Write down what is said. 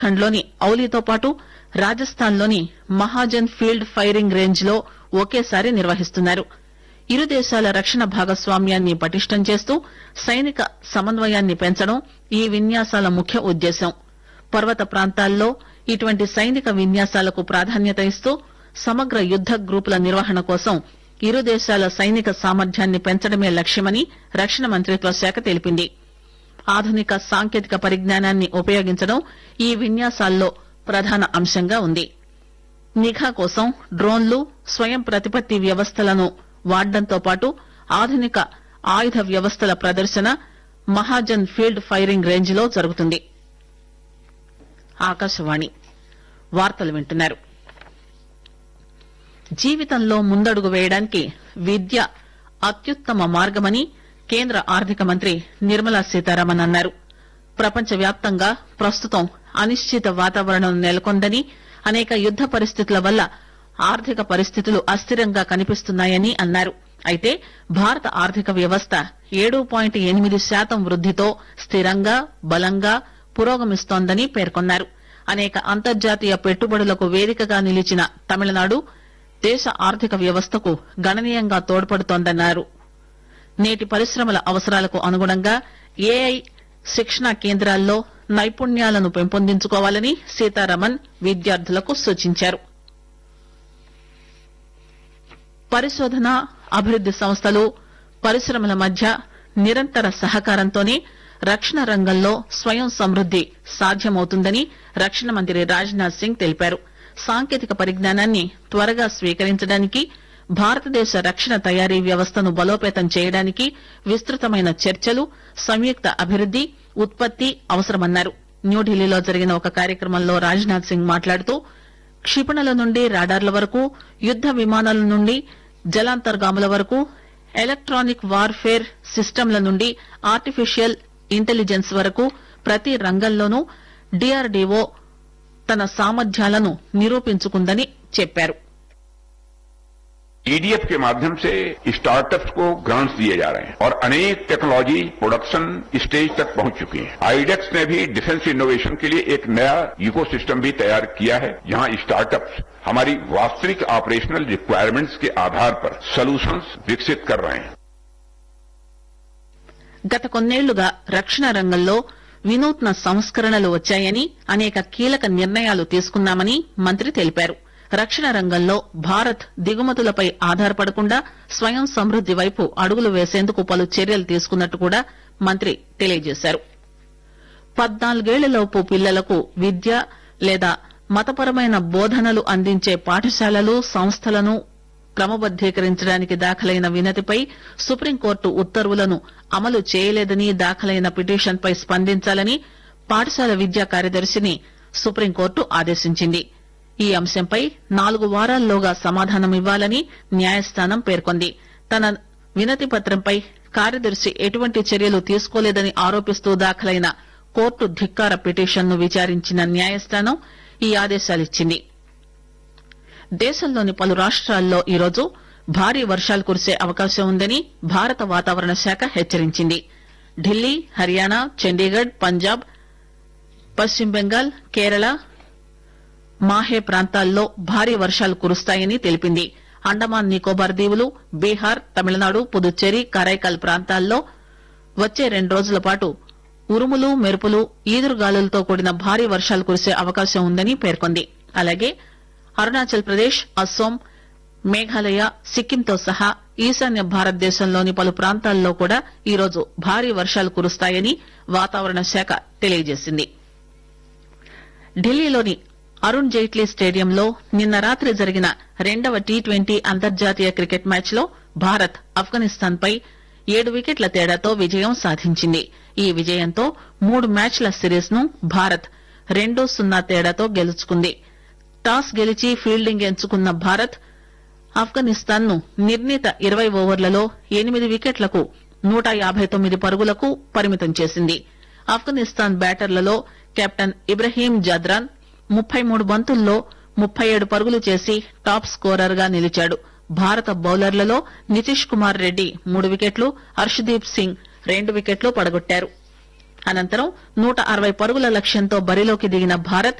ఖండ్లోని ఔలీతో పాటు రాజస్థాన్లోని Mahajan field firing range లో ఒకేసారి నిర్వహిస్తున్నారు ఇరు దేశాల రక్షణ భాగస్వామ్యాన్ని పటిష్టం చేస్తూ సైనిక సమన్వయాన్ని పెంచడం ఈ విన్యాసాల ముఖ్య ఉద్దేశం పర్వత ప్రాంతాల్లో ఇటువంటి సైనిక విన్యాసాలకు ప్రాధాన్యత ఇస్తూ సమగ్ర యుద్ద గ్రూపుల నిర్వహణ కోసం ఇరు దేశాల సైనిక సామర్థ్యాన్ని పెంచడమే లక్ష్యమని రక్షణ మంత్రిత్వ శాఖ తెలిపింది ఆధునిక సాంకేతిక పరిజ్ఞానాన్ని ఉపయోగించడం ఈ విన్యాసాల్లో ప్రధాన అంశంగా ఉంది నిఘా కోసం డ్రోన్లు స్వయం ప్రతిపత్తి వ్యవస్థలను వాడడంతో పాటు ఆధునిక ఆయుధ వ్యవస్థల ప్రదర్శన మహాజన్ ఫీల్డ్ ఫైరింగ్ రేంజ్ లో జరుగుతుంది ఆకాశవాణి వార్తలు వింటున్నారు జీవితంలో ముందడుగు వేయడానికి విద్య అత్యుత్తమ మార్గమని కేంద్ర ఆర్థిక మంత్రి నిర్మలా సీతారామన్ అన్నారు ప్రపంచవ్యాప్తంగా ప్రస్తుతం అనిశ్చిత వాతావరణం నెలకొందని అనేక యుద్ద పరిస్థితుల వల్ల ఆర్థిక పరిస్థితులు అస్థిరంగా కనిపిస్తున్నాయని అన్నారు అయితే భారత ఆర్థిక వ్యవస్థ ఏడు పాయింట్ ఎనిమిది శాతం వృద్దితో స్థిరంగా బలంగా పురోగమిస్తోందని పేర్కొన్నారు అనేక అంతర్జాతీయ పెట్టుబడులకు వేదికగా నిలిచిన తమిళనాడు దేశ ఆర్థిక వ్యవస్థకు గణనీయంగా తోడ్పడుతోందన్నారు నేటి పరిశ్రమల అవసరాలకు అనుగుణంగా ఏఐ శిక్షణా కేంద్రాల్లో నైపుణ్యాలను పెంపొందించుకోవాలని సీతారామన్ విద్యార్థులకు సూచించారు పరిశోధన అభివృద్ది సంస్థలు పరిశ్రమల మధ్య నిరంతర సహకారంతోనే రక్షణ రంగంలో స్వయం సమృద్ది సాధ్యమవుతుందని రక్షణ మంత్రి రాజ్నాథ్ సింగ్ తెలిపారు సాంకేతిక పరిజ్ఞానాన్ని త్వరగా స్వీకరించడానికి భారతదేశ రక్షణ తయారీ వ్యవస్థను బలోపేతం చేయడానికి విస్తృతమైన చర్చలు సంయుక్త అభివృద్ది ఉత్పత్తి అవసరమన్నారు న్యూఢిల్లీలో జరిగిన ఒక కార్యక్రమంలో రాజ్నాథ్ సింగ్ మాట్లాడుతూ క్షిపణుల నుండి రాడార్ల వరకు యుద్ద విమానాల నుండి జలాంతర్గాముల వరకు ఎలక్ట్రానిక్ వార్ఫేర్ సిస్టంల నుండి ఆర్టిఫిషియల్ ఇంటెలిజెన్స్ వరకు ప్రతి రంగంలోనూ డీఆర్డీఓ తన సామర్థ్యాలను నిరూపించుకుందని చెప్పారు ईडीएफ के माध्यम से स्टार्टअप्स को ग्रांट्स दिए जा रहे हैं और अनेक टेक्नोलॉजी प्रोडक्शन स्टेज तक पहुंच चुकी है आईडेक्स ने भी डिफेंस इनोवेशन के लिए एक नया इकोसिस्टम भी तैयार किया है जहां स्टार्टअप्स हमारी वास्तविक ऑपरेशनल रिक्वायरमेंट्स के आधार पर सोल्यूशंस विकसित कर रहे हैं గత కొన్నేళ్లుగా రక్షణ రంగంలో వినూత్న సంస్కరణలు వచ్చాయని అనేక కీలక నిర్ణయాలు తీసుకున్నామని మంత్రి తెలిపారు రక్షణ రంగంలో భారత్ దిగుమతులపై ఆధారపడకుండా స్వయం సమృద్ది వైపు అడుగులు వేసేందుకు పలు చర్యలు తీసుకున్నట్టు కూడా మంత్రి తెలియజేశారు పద్నాలుగేళ్లలోపు పిల్లలకు విద్య లేదా మతపరమైన బోధనలు అందించే పాఠశాలలు సంస్థలను క్రమబద్దీకరించడానికి దాఖలైన వినతిపై సుప్రీంకోర్టు ఉత్తర్వులను అమలు చేయలేదని దాఖలైన పిటిషన్పై స్పందించాలని పాఠశాల విద్యా కార్యదర్శిని సుప్రీంకోర్టు ఆదేశించింది ఈ అంశంపై నాలుగు వారాల్లోగా సమాధానమివ్వాలని న్యాయస్థానం పేర్కొంది తన వినతి పత్రంపై కార్యదర్శి ఎటువంటి చర్యలు తీసుకోలేదని ఆరోపిస్తూ దాఖలైన కోర్టు ధిక్కార పిటిషన్ను విచారించిన న్యాయస్థానం ఈ ఆదేశాలిచ్చింది దేశంలోని పలు రాష్ట్రాల్లో ఈరోజు భారీ వర్షాలు కురిసే అవకాశం ఉందని భారత వాతావరణ శాఖ హెచ్చరించింది ఢిల్లీ హర్యానా చండీగఢ్ పంజాబ్ పశ్చిమ బెంగాల్ కేరళ మాహే ప్రాంతాల్లో భారీ వర్షాలు కురుస్తాయని తెలిపింది అండమాన్ నికోబార్ దీవులు బీహార్ తమిళనాడు పుదుచ్చేరి కరైకల్ ప్రాంతాల్లో వచ్చే రెండు రోజుల పాటు ఉరుములు మెరుపులు ఈదురుగాలులతో కూడిన భారీ వర్షాలు కురిసే అవకాశం ఉందని పేర్కొంది అలాగే అరుణాచల్ ప్రదేశ్ అస్సోం మేఘాలయ సిక్కింతో సహా ఈశాన్య భారతదేశంలోని పలు ప్రాంతాల్లో కూడా ఈరోజు భారీ వర్షాలు కురుస్తాయని వాతావరణ శాఖ తెలియజేసింది ఢిల్లీలోని అరుణ్ జైట్లీ స్టేడియంలో నిన్న రాత్రి జరిగిన రెండవ టీ ట్వంటీ అంతర్జాతీయ క్రికెట్ మ్యాచ్ లో భారత్ ఆఫ్ఘనిస్తాన్ పై ఏడు వికెట్ల తేడాతో విజయం సాధించింది ఈ విజయంతో మూడు మ్యాచ్ల సిరీస్ ను భారత్ రెండు సున్నా తేడాతో గెలుచుకుంది టాస్ గెలిచి ఫీల్డింగ్ ఎంచుకున్న భారత్ ఆఫ్ఘనిస్తాన్ ను నిర్ణీత ఇరవై ఓవర్లలో ఎనిమిది వికెట్లకు నూట యాబై తొమ్మిది పరుగులకు పరిమితం చేసింది ఆఫ్ఘనిస్తాన్ బ్యాటర్లలో కెప్టెన్ ఇబ్రహీం జద్రాన్ ముప్పై మూడు బంతుల్లో ముప్పై ఏడు పరుగులు చేసి టాప్ స్కోరర్ గా నిలిచాడు భారత బౌలర్లలో నితీష్ కుమార్ రెడ్డి మూడు వికెట్లు హర్షదీప్ సింగ్ రెండు వికెట్లు పడగొట్టారు అనంతరం నూట అరవై పరుగుల లక్ష్యంతో బరిలోకి దిగిన భారత్